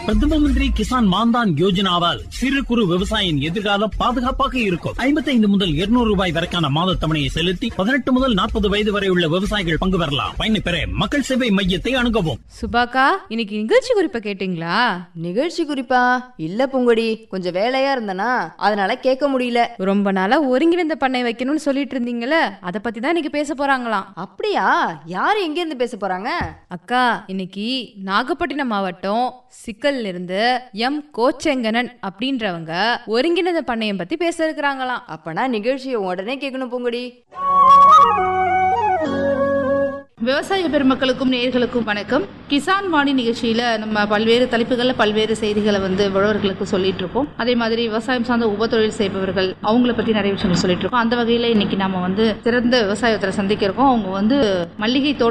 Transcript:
பிரதம மந்திரி கிசான் மான்தான் யோஜனாவால் சிறு குறு விவசாயியின் எதிர்காலம் பாதுகாப்பாக இருக்கும் ஐம்பத்தைந்து முதல் இருநூறு ரூபாய் வரைக்கான மாத தவணையை செலுத்தி பதினெட்டு முதல் நாற்பது வயது வரை உள்ள விவசாயிகள் பங்கு பெறலாம் பயனை பெற மக்கள் சேவை மையத்தை அணுகவும் சுபாக்கா இன்னைக்கு நிகழ்ச்சி குறிப்பை கேட்டிங்களா நிகழ்ச்சி குறிப்பா இல்ல பூங்கொடி கொஞ்சம் வேலையா இருந்தனா அதனால கேட்க முடியல ரொம்ப நாளா ஒருங்கிணைந்த பண்ணை வைக்கணும்னு சொல்லிட்டு இருந்தீங்கல்ல அத பத்தி தான் இன்னைக்கு பேச போறாங்களாம் அப்படியா யாரு எங்க இருந்து பேச போறாங்க அக்கா இன்னைக்கு நாகப்பட்டினம் மாவட்டம் சிக்கல்ல இருந்து எம் கோச்செங்கனன் அப்படின்றவங்க ஒருங்கிணைந்த பண்ணையம் பத்தி பேச இருக்கிறாங்களாம் அப்பனா நிகழ்ச்சியை உடனே கேட்கணும் பூங்கொடி விவசாய பெருமக்களுக்கும் நேயர்களுக்கும் வணக்கம் கிசான் வாணி நிகழ்ச்சியில நம்ம பல்வேறு தலைப்புகளில் பல்வேறு செய்திகளை வந்து உழவர்களுக்கு சொல்லிட்டு இருக்கோம் அதே மாதிரி விவசாயம் சார்ந்த உபத்தொழில் செய்பவர்கள் அவங்கள பத்தி நிறைய விஷயங்கள் சொல்லிட்டு இருக்கோம் அந்த வகையில இன்னைக்கு நாம வந்து சிறந்த விவசாயத்தில் சந்திக்க இருக்கோம் அவங்க வந்து மல்லிகை தோட்ட